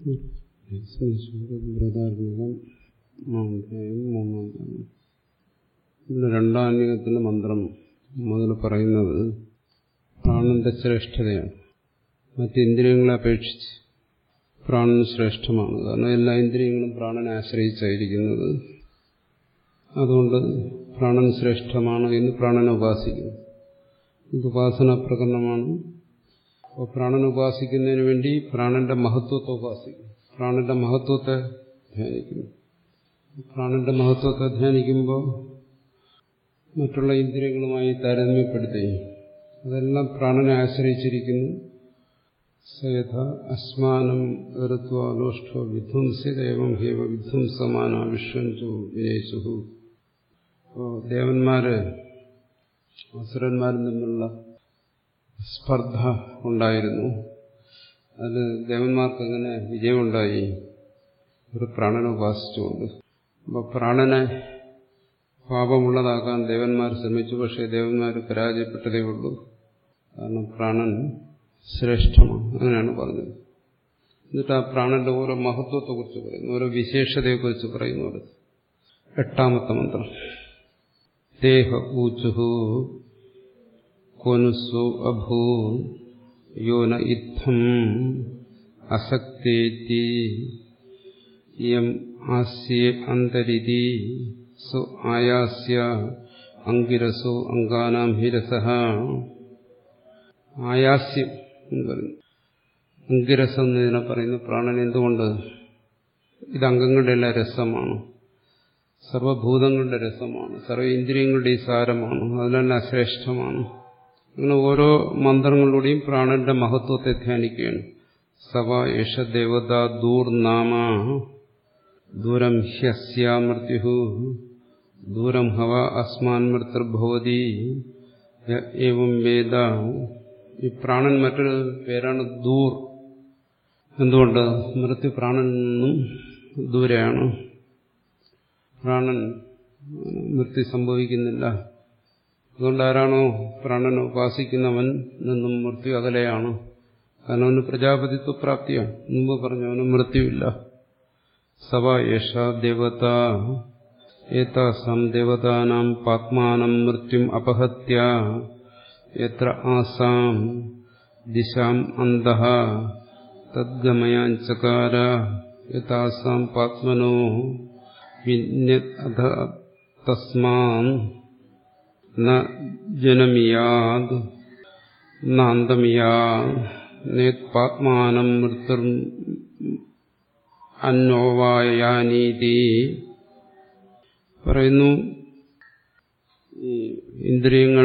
വ്രതാത്മകം അധ്യായം മൂന്നാം ഭാഗം ഇതിൽ രണ്ടാം അന്യകത്തിലെ മന്ത്രം മുതൽ പറയുന്നത് പ്രാണന്റെ ശ്രേഷ്ഠതയാണ് മറ്റ് ഇന്ദ്രിയങ്ങളെ അപേക്ഷിച്ച് പ്രാണൻ ശ്രേഷ്ഠമാണ് കാരണം എല്ലാ ഇന്ദ്രിയങ്ങളും പ്രാണനെ ആശ്രയിച്ചായിരിക്കുന്നത് അതുകൊണ്ട് പ്രാണൻ ശ്രേഷ്ഠമാണ് എന്ന് പ്രാണനെ ഉപാസിക്കുന്നു ഇത് ഉപാസന പ്രകടനമാണ് അപ്പോൾ പ്രാണൻ ഉപാസിക്കുന്നതിന് വേണ്ടി പ്രാണന്റെ മഹത്വത്തെ ഉപാസിക്കും പ്രാണന്റെ മഹത്വത്തെ ധ്യാനിക്കുന്നു പ്രാണന്റെ മഹത്വത്തെ ധ്യാനിക്കുമ്പോൾ മറ്റുള്ള ഇന്ദ്രിയങ്ങളുമായി താരതമ്യപ്പെടുത്തി അതെല്ലാം പ്രാണനെ ആശ്രയിച്ചിരിക്കുന്നു സയഥ അസ്മാനം ഋത്വ ലോഷ്ഠോ വിധ്വംസിതേവം ഹേവ വിധ്വംസമാന വിശ്വഞ്ചു വിനേശു അപ്പോൾ ദേവന്മാര് അസുരന്മാരും തമ്മിലുള്ള സ്പർദ്ധ ഉണ്ടായിരുന്നു അതിൽ ദേവന്മാർക്ക് അങ്ങനെ വിജയമുണ്ടായി ഒരു പ്രാണനെ ഉപാസിച്ചുകൊണ്ട് അപ്പോൾ പ്രാണനെ പാപമുള്ളതാക്കാൻ ദേവന്മാർ ശ്രമിച്ചു പക്ഷേ ദേവന്മാർ പരാജയപ്പെട്ടതേ ഉള്ളൂ കാരണം പ്രാണൻ ശ്രേഷ്ഠമാണ് അങ്ങനെയാണ് പറഞ്ഞത് എന്നിട്ട് ആ പ്രാണന്റെ ഓരോ മഹത്വത്തെക്കുറിച്ച് പറയുന്നു ഓരോ വിശേഷതയെക്കുറിച്ച് പറയുന്നത് എട്ടാമത്തെ മന്ത്രം ദേഹ ഊച്ചുഹു കൊനുസു അഭൂ യോന ഇത്തം അസക്തേതി യം ആസ്യേ അന്തരിതി സു ആയാസ്യ അങ്കിരസോ അങ്കാനാം ഹിരസ ആയാസ്യം എന്ന് പറയുന്നു അങ്കിരസം എന്നതിനെ പറയുന്നു പ്രാണൻ എന്തുകൊണ്ട് ഇത് അംഗങ്ങളുടെ എല്ലാം രസമാണ് സർവഭൂതങ്ങളുടെ രസമാണ് സർവ ഇന്ദ്രിയങ്ങളുടെ സാരമാണ് അതിലെല്ലാം ശ്രേഷ്ഠമാണ് അങ്ങനെ ഓരോ മന്ത്രങ്ങളിലൂടെയും പ്രാണന്റെ മഹത്വത്തെ ധ്യാനിക്കുകയാണ് സവ യശ ദേവത ദൂർനാമ ദൂരം ഹ്യസ്യ മൃത്യു ദൂരം ഹവ അസ്മാൻ മൃത്യുർഭവതി ഏവം വേദ ഈ പ്രാണൻ മറ്റൊരു പേരാണ് ദൂർ എന്തുകൊണ്ട് മൃത്യു പ്രാണനിൽ നിന്നും ദൂരെയാണ് പ്രാണൻ മൃത്യു സംഭവിക്കുന്നില്ല അതുകൊണ്ട് ആരാണോ പ്രാണനെ ഉപാസിക്കുന്നവൻ നിന്നും മൃത്യു അകലെയാണ് കാരണം അവന് പ്രജാപതിത്വ പ്രാപ്തിയാണ് മുമ്പ് പറഞ്ഞു അവന് മൃത്യുവില്ല സവ യേഷ ദേവത ഏതാസാം ദേവതാനാം പാത്മാനം മൃത്യും അപഹത്യ എത്ര ആസാം ദിശാം അന്ധ തദ്ഗമയാഞ്ചകാര യഥാസാം പാത്മനോ വിന്യത തസ്മാൻ ന ജനമിയാദ് നാന്തമിയാ നേത്പാത്മാനം മൃത്യുർ അന്നോവായാനീതി പറയുന്നു ഈ ഇന്ദ്രിയങ്ങൾ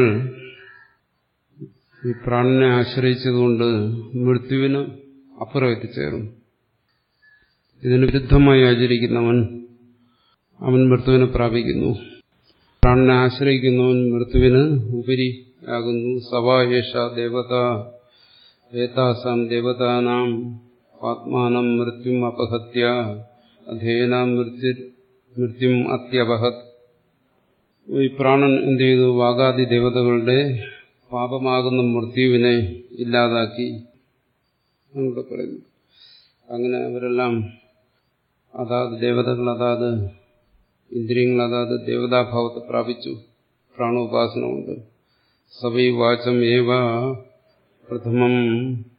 ഈ പ്രാണനെ ആശ്രയിച്ചതുകൊണ്ട് മൃത്യുവിന് അപ്പുറം എത്തിച്ചേരും ഇതിന് വിരുദ്ധമായി ആചരിക്കുന്നവൻ അവൻ മൃത്യുവിനെ പ്രാപിക്കുന്നു പ്രാണനെ ആശ്രയിക്കുന്നവൻ മൃത്യുവിന് ഉപരിയാകുന്നു സവായേഷ ദേവത ഏതാസാം ദേവതാനാം ആത്മാനം മൃത്യും അപഹത്യ അധേനാം മൃത്യു മൃത്യും അത്യപഹത് ഈ പ്രാണൻ എന്ത് ചെയ്തു വാഗാദി ദേവതകളുടെ പാപമാകുന്ന മൃത്യുവിനെ ഇല്ലാതാക്കി എന്നിവിടെ പറയുന്നു അങ്ങനെ അവരെല്ലാം അതാത് ദേവതകൾ അതാത് ഇന്ദ്രിയങ്ങൾ അതാത് ദേവതാഭാവത്തെ പ്രാപിച്ചു പ്രാണോപാസന കൊണ്ട് സവൈ വാചം ഏവ പ്രഥമം